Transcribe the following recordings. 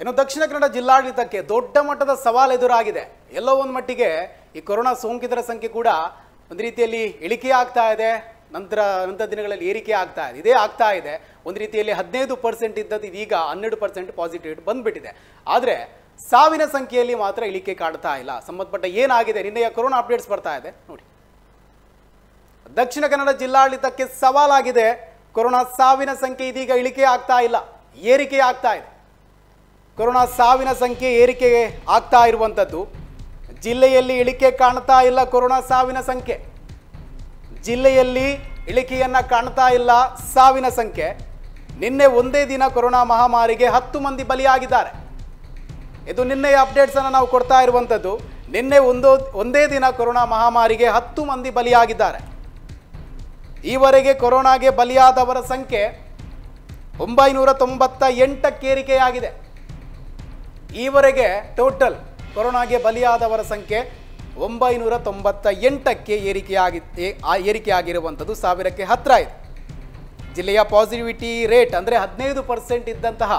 ಇನ್ನು ದಕ್ಷಿಣ ಕನ್ನಡ ಜಿಲ್ಲಾಡಳಿತಕ್ಕೆ ದೊಡ್ಡ ಮಟ್ಟದ ಸವಾಲು ಎದುರಾಗಿದೆ ಎಲ್ಲೋ ಒಂದು ಮಟ್ಟಿಗೆ ಈ ಕೊರೋನಾ ಸೋಂಕಿತರ ಸಂಖ್ಯೆ ಕೂಡ ಒಂದು ರೀತಿಯಲ್ಲಿ ಇಳಿಕೆ ಆಗ್ತಾ ಇದೆ ನಂತರ ನಂತರ ದಿನಗಳಲ್ಲಿ ಏರಿಕೆ ಆಗ್ತಾ ಇದೆ ಇದೇ ಆಗ್ತಾ ಇದೆ ಒಂದು ರೀತಿಯಲ್ಲಿ ಹದಿನೈದು ಪರ್ಸೆಂಟ್ ಇದ್ದದ್ದು ಇದೀಗ ಹನ್ನೆರಡು ಪರ್ಸೆಂಟ್ ಪಾಸಿಟಿವ್ ಬಂದ್ಬಿಟ್ಟಿದೆ ಆದರೆ ಸಾವಿನ ಸಂಖ್ಯೆಯಲ್ಲಿ ಮಾತ್ರ ಇಳಿಕೆ ಕಾಡ್ತಾ ಇಲ್ಲ ಸಂಬಂಧಪಟ್ಟ ಏನಾಗಿದೆ ನಿನ್ನೆಯ ಕೊರೋನಾ ಅಪ್ಡೇಟ್ಸ್ ಬರ್ತಾ ಇದೆ ನೋಡಿ ದಕ್ಷಿಣ ಕನ್ನಡ ಜಿಲ್ಲಾಡಳಿತಕ್ಕೆ ಸವಾಲಾಗಿದೆ ಕೊರೋನಾ ಸಾವಿನ ಸಂಖ್ಯೆ ಇದೀಗ ಇಳಿಕೆ ಆಗ್ತಾ ಇಲ್ಲ ಏರಿಕೆ ಆಗ್ತಾ ಇದೆ ಕೊರೋನಾ ಸಾವಿನ ಸಂಖ್ಯೆ ಏರಿಕೆ ಆಗ್ತಾ ಇರುವಂಥದ್ದು ಜಿಲ್ಲೆಯಲ್ಲಿ ಇಳಿಕೆ ಕಾಣ್ತಾ ಇಲ್ಲ ಕೊರೋನಾ ಸಾವಿನ ಸಂಖ್ಯೆ ಜಿಲ್ಲೆಯಲ್ಲಿ ಇಳಿಕೆಯನ್ನ ಕಾಣ್ತಾ ಇಲ್ಲ ಸಾವಿನ ಸಂಖ್ಯೆ ನಿನ್ನೆ ಒಂದೇ ದಿನ ಕೊರೋನಾ ಮಹಾಮಾರಿಗೆ ಹತ್ತು ಮಂದಿ ಬಲಿಯಾಗಿದ್ದಾರೆ ಇದು ನಿನ್ನೆಯ ಅಪ್ಡೇಟ್ಸ್ ಅನ್ನು ನಾವು ಕೊಡ್ತಾ ಇರುವಂಥದ್ದು ನಿನ್ನೆ ಒಂದೋ ಒಂದೇ ದಿನ ಕೊರೋನಾ ಮಹಾಮಾರಿಗೆ ಹತ್ತು ಮಂದಿ ಬಲಿಯಾಗಿದ್ದಾರೆ ಈವರೆಗೆ ಕೊರೋನಾಗೆ ಬಲಿಯಾದವರ ಸಂಖ್ಯೆ ಒಂಬೈನೂರ ತೊಂಬತ್ತ ಎಂಟಕ್ಕೇರಿಕೆಯಾಗಿದೆ ಈವರೆಗೆ ಟೋಟಲ್ ಕೊರೋನಾಗೆ ಬಲಿಯಾದವರ ಸಂಖ್ಯೆ ಒಂಬೈನೂರ ತೊಂಬತ್ತ ಎಂಟಕ್ಕೆ ಏರಿಕೆಯಾಗಿ ಏ- ಆ ಏರಿಕೆಯಾಗಿರುವಂಥದ್ದು ಸಾವಿರಕ್ಕೆ ಹತ್ತಿರ ಇದೆ ಜಿಲ್ಲೆಯ ಪಾಸಿಟಿವಿಟಿ ರೇಟ್ ಅಂದರೆ ಹದಿನೈದು ಪರ್ಸೆಂಟ್ ಇದ್ದಂತಹ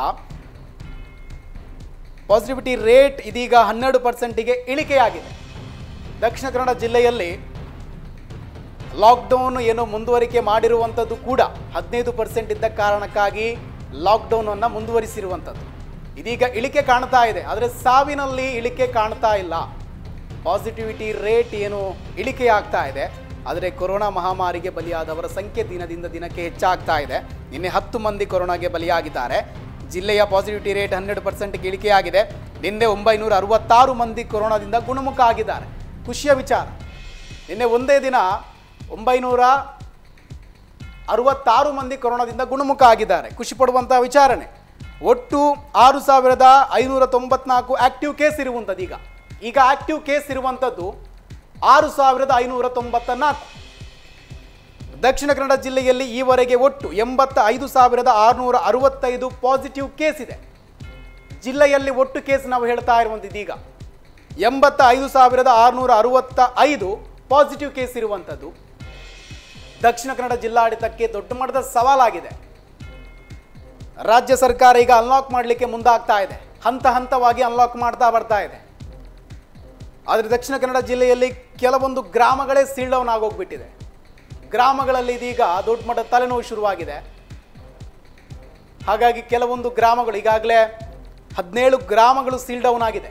ಪಾಸಿಟಿವಿಟಿ ರೇಟ್ ಇದೀಗ ಹನ್ನೆರಡು ಪರ್ಸೆಂಟಿಗೆ ಇಳಿಕೆಯಾಗಿದೆ ದಕ್ಷಿಣ ಕನ್ನಡ ಜಿಲ್ಲೆಯಲ್ಲಿ ಲಾಕ್ಡೌನ್ ಏನು ಮುಂದುವರಿಕೆ ಮಾಡಿರುವಂಥದ್ದು ಕೂಡ ಹದಿನೈದು ಪರ್ಸೆಂಟ್ ಇದ್ದ ಕಾರಣಕ್ಕಾಗಿ ಲಾಕ್ಡೌನನ್ನು ಮುಂದುವರಿಸಿರುವಂಥದ್ದು ಇದೀಗ ಇಳಿಕೆ ಕಾಣ್ತಾ ಇದೆ ಆದರೆ ಸಾವಿನಲ್ಲಿ ಇಳಿಕೆ ಕಾಣ್ತಾ ಇಲ್ಲ ಪಾಸಿಟಿವಿಟಿ ರೇಟ್ ಏನು ಇಳಿಕೆ ಆಗ್ತಾ ಇದೆ ಆದರೆ ಕೊರೋನಾ ಮಹಾಮಾರಿಗೆ ಬಲಿಯಾದವರ ಸಂಖ್ಯೆ ದಿನದಿಂದ ದಿನಕ್ಕೆ ಹೆಚ್ಚಾಗ್ತಾ ಇದೆ ನಿನ್ನೆ ಹತ್ತು ಮಂದಿ ಕೊರೋನಾಗೆ ಬಲಿಯಾಗಿದ್ದಾರೆ ಜಿಲ್ಲೆಯ ಪಾಸಿಟಿವಿಟಿ ರೇಟ್ ಹನ್ನೆರಡು ಪರ್ಸೆಂಟ್ಗೆ ಇಳಿಕೆಯಾಗಿದೆ ನಿನ್ನೆ ಒಂಬೈನೂರ ಅರವತ್ತಾರು ಮಂದಿ ಕೊರೋನಾದಿಂದ ಗುಣಮುಖ ಆಗಿದ್ದಾರೆ ಖುಷಿಯ ವಿಚಾರ ನಿನ್ನೆ ಒಂದೇ ದಿನ ಒಂಬೈನೂರ ಅರವತ್ತಾರು ಮಂದಿ ಕೊರೋನಾದಿಂದ ಗುಣಮುಖ ಆಗಿದ್ದಾರೆ ಖುಷಿ ಪಡುವಂತಹ ವಿಚಾರಣೆ ಒಟ್ಟು ಆರು ಸಾವಿರದ ಐನೂರ ತೊಂಬತ್ನಾಲ್ಕು ಆಕ್ಟಿವ್ ಕೇಸ್ ಇರುವಂಥದ್ದು ಈಗ ಈಗ ಆಕ್ಟಿವ್ ಕೇಸ್ ಇರುವಂಥದ್ದು ಆರು ಸಾವಿರದ ಐನೂರ ತೊಂಬತ್ತ ನಾಲ್ಕು ದಕ್ಷಿಣ ಕನ್ನಡ ಜಿಲ್ಲೆಯಲ್ಲಿ ಈವರೆಗೆ ಒಟ್ಟು ಎಂಬತ್ತ ಐದು ಸಾವಿರದ ಆರುನೂರ ಅರವತ್ತೈದು ಪಾಸಿಟಿವ್ ಕೇಸ್ ಇದೆ ಜಿಲ್ಲೆಯಲ್ಲಿ ಒಟ್ಟು ಕೇಸ್ ನಾವು ಹೇಳ್ತಾ ಇರುವಂಥದ್ದು ಈಗ ಎಂಬತ್ತ ಐದು ಸಾವಿರದ ಆರುನೂರ ಅರವತ್ತ ಐದು ಪಾಸಿಟಿವ್ ಕೇಸ್ ಇರುವಂಥದ್ದು ದಕ್ಷಿಣ ಕನ್ನಡ ಜಿಲ್ಲಾಡಳಿತಕ್ಕೆ ದೊಡ್ಡ ಮಟ್ಟದ ಸವಾಲಾಗಿದೆ ರಾಜ್ಯ ಸರ್ಕಾರ ಈಗ ಅನ್ಲಾಕ್ ಮಾಡಲಿಕ್ಕೆ ಮುಂದಾಗ್ತಾ ಇದೆ ಹಂತ ಹಂತವಾಗಿ ಅನ್ಲಾಕ್ ಮಾಡ್ತಾ ಬರ್ತಾ ಇದೆ ಆದರೆ ದಕ್ಷಿಣ ಕನ್ನಡ ಜಿಲ್ಲೆಯಲ್ಲಿ ಕೆಲವೊಂದು ಗ್ರಾಮಗಳೇ ಸೀಲ್ ಡೌನ್ ಆಗೋಗ್ಬಿಟ್ಟಿದೆ ಗ್ರಾಮಗಳಲ್ಲಿ ಇದೀಗ ದೊಡ್ಡ ಮಟ್ಟದ ತಲೆನೋವು ಶುರುವಾಗಿದೆ ಹಾಗಾಗಿ ಕೆಲವೊಂದು ಗ್ರಾಮಗಳು ಈಗಾಗಲೇ ಹದಿನೇಳು ಗ್ರಾಮಗಳು ಸೀಲ್ ಡೌನ್ ಆಗಿದೆ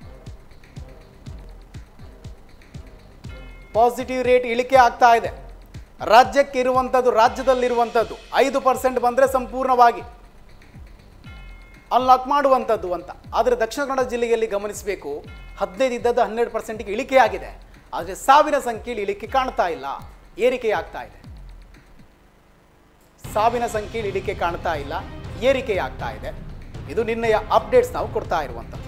ಪಾಸಿಟಿವ್ ರೇಟ್ ಇಳಿಕೆ ಆಗ್ತಾ ಇದೆ ರಾಜ್ಯಕ್ಕೆ ಇರುವಂಥದ್ದು ರಾಜ್ಯದಲ್ಲಿರುವಂಥದ್ದು ಐದು ಪರ್ಸೆಂಟ್ ಬಂದರೆ ಸಂಪೂರ್ಣವಾಗಿ ಅನ್ಲಾಕ್ ಮಾಡುವಂಥದ್ದು ಅಂತ ಆದರೆ ದಕ್ಷಿಣ ಕನ್ನಡ ಜಿಲ್ಲೆಯಲ್ಲಿ ಗಮನಿಸಬೇಕು ಹದಿನೈದು ಇದ್ದದ್ದು ಹನ್ನೆರಡು ಪರ್ಸೆಂಟ್ಗೆ ಇಳಿಕೆಯಾಗಿದೆ ಆದರೆ ಸಾವಿನ ಸಂಖ್ಯೆಯಲ್ಲಿ ಇಳಿಕೆ ಕಾಣ್ತಾ ಇಲ್ಲ ಏರಿಕೆ ಆಗ್ತಾ ಇದೆ ಸಾವಿನ ಸಂಖ್ಯೆಯಲ್ಲಿ ಇಳಿಕೆ ಕಾಣ್ತಾ ಇಲ್ಲ ಏರಿಕೆ ಆಗ್ತಾ ಇದೆ ಇದು ನಿನ್ನೆಯ ಅಪ್ಡೇಟ್ಸ್ ನಾವು ಕೊಡ್ತಾ ಇರುವಂಥದ್ದು